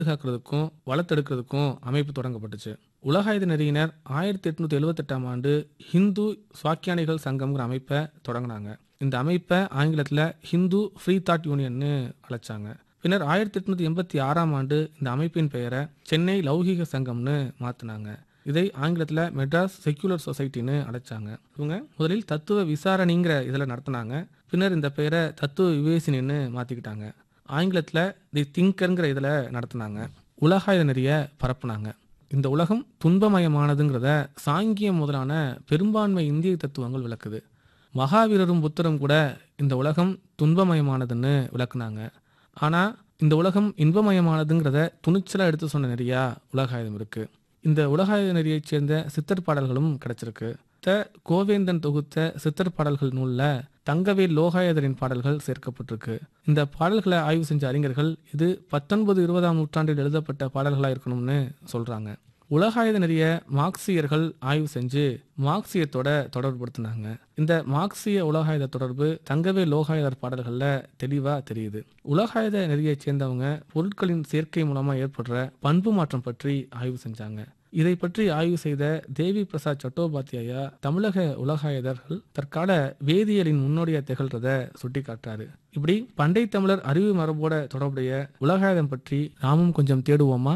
பாதுகாக்கிறதுக்கும் வளர்த்தெடுக்கிறதுக்கும் அமைப்பு தொடங்கப்பட்டுச்சு உலகாயுத நெறியினர் ஆயிரத்தி எட்நூத்தி எழுவத்தெட்டாம் ஆண்டு ஹிந்து சுவாக்கியானிகள் சங்கம்ங்கிற அமைப்பை தொடங்கினாங்க இந்த அமைப்பை ஆங்கிலத்தில் ஹிந்து ஃப்ரீ தாட் யூனியன்னு அழைச்சாங்க பின்னர் ஆயிரத்தி எட்நூத்தி எண்பத்தி ஆறாம் ஆண்டு இந்த அமைப்பின் பெயரை சென்னை லௌகீக சங்கம்னு மாற்றினாங்க இதை ஆங்கிலத்தில் மெட்ராஸ் செக்யூலர் சொசைட்டின்னு அழைச்சாங்க இவங்க முதலில் தத்துவ விசாரணைங்கிற இதில் நடத்தினாங்க பின்னர் இந்த பெயரை தத்துவ விவேசினின்னு மாற்றிக்கிட்டாங்க ஆங்கிலத்தில் தி திங்கருங்கிற இதில் நடத்தினாங்க உலகாயுத நெறிய பரப்புனாங்க இந்த உலகம் துன்பமயமானதுங்கிறத சாங்கியம் முதலான பெரும்பான்மை இந்திய தத்துவங்கள் விளக்குது மகாவீரரும் புத்தரும் கூட இந்த உலகம் துன்பமயமானதுன்னு விளக்குனாங்க ஆனால் இந்த உலகம் இன்பமயமானதுங்கிறத துணிச்சலாக எடுத்து சொன்ன நெறியா உலகாயுதம் இருக்கு இந்த உலகாயுத நெறியைச் சேர்ந்த சித்தர் பாடல்களும் கிடைச்சிருக்கு த கோவேந்தன் தொகுத்த சித்தர் பாடல்கள் நூலில் தங்கவேல் லோகாயதரின் பாடல்கள் சேர்க்கப்பட்டிருக்கு இந்த பாடல்களை ஆய்வு செஞ்ச அறிஞர்கள் இது பத்தொன்பது இருபதாம் நூற்றாண்டில் எழுதப்பட்ட பாடல்களாக இருக்கணும்னு சொல்றாங்க உலகாயுத நெறிய மார்க்சியர்கள் ஆய்வு செஞ்சு மார்க்சியத்தோட தொடர்புபடுத்தினாங்க இந்த மார்க்சிய உலகாயுத தொடர்பு தங்கவே லோகாயுதர் பாடல்கள்ல தெளிவா தெரியுது உலகாயுத நெறியைச் சேர்ந்தவங்க பொருட்களின் சேர்க்கை மூலமா ஏற்படுற பண்பு மாற்றம் பற்றி ஆய்வு செஞ்சாங்க இதை பற்றி ஆய்வு செய்த தேவி பிரசாத் சட்டோபாத்தியாயா தமிழக உலகாயுதர்கள் தற்கால வேதியியலின் முன்னோடியா திகழ்றத சுட்டி காட்டுறாரு இப்படி பண்டை தமிழர் அறிவு மரபோட தொடர்புடைய உலகாயுதம் பற்றி நாமும் கொஞ்சம் தேடுவோமா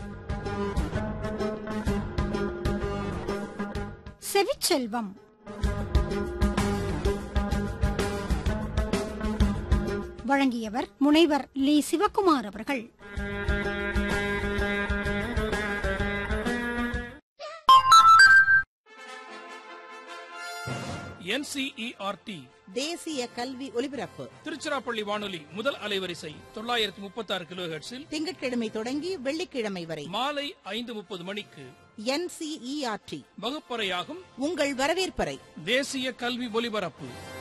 செவிச்செல்வம் வழங்கியவர் முனைவர் லி சிவகுமார் அவர்கள் என்சிஇஆர்டி தேசிய கல்வி ஒலிபரப்பு திருச்சிராப்பள்ளி வானொலி முதல் அலைவரிசை தொள்ளாயிரத்தி முப்பத்தி ஆறு கிலோ திங்கட்கிழமை தொடங்கி வெள்ளிக்கிழமை வரை மாலை ஐந்து முப்பது மணிக்கு என்சிஇஆர்டி வகுப்பறையாகும் உங்கள் வரவேற்பறை தேசிய கல்வி ஒலிபரப்பு